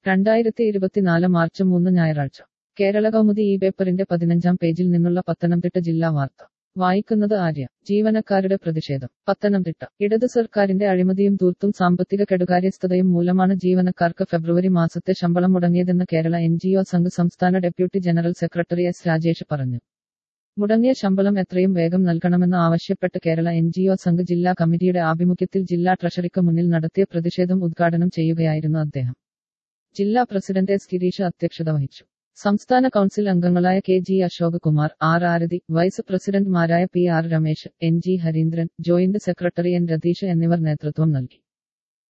രണ്ടായിരത്തി ഇരുപത്തിനാല് മാർച്ച് മൂന്ന് ഞായറാഴ്ച കേരള കൗമുദി ഈ പേപ്പറിന്റെ പതിനഞ്ചാം പേജിൽ നിന്നുള്ള പത്തനംതിട്ട ജില്ലാ വാർത്ത വായിക്കുന്നത് ആര്യ ജീവനക്കാരുടെ പ്രതിഷേധം പത്തനംതിട്ട ഇടത് സർക്കാരിന്റെ അഴിമതിയും തൂർത്തും സാമ്പത്തിക കെടുകാര്യസ്ഥതയും മൂലമാണ് ജീവനക്കാർക്ക് ഫെബ്രുവരി മാസത്തെ ശമ്പളം മുടങ്ങിയതെന്ന് Kerala N G O Sangh സംസ്ഥാന deputy general secretary S Rajesh പറഞ്ഞു മുടങ്ങിയ ശമ്പളം എത്രയും വേഗം നൽകണമെന്ന് ആവശ്യപ്പെട്ട് Kerala N G O Sangh ജില്ലാ കമ്മിറ്റിയുടെ ആഭിമുഖ്യത്തിൽ ജില്ലാ ട്രഷറിക്ക് മുന്നിൽ നടത്തിയ പ്രതിഷേധം ഉദ്ഘാടനം ചെയ്യുകയായിരുന്നു അദ്ദേഹം ജില്ലാ പ്രസിഡന്റ് എസ് ഗിരീഷ് അധ്യക്ഷത വഹിച്ചു സംസ്ഥാന കൗൺസിൽ അംഗങ്ങളായ K G Ashok Kumar R Arathi vice പ്രസിഡന്റുമാരായ P R Ramesh N G Harindran joint secretary N Ratheesh എന്നിവർ നേതൃത്വം നൽകി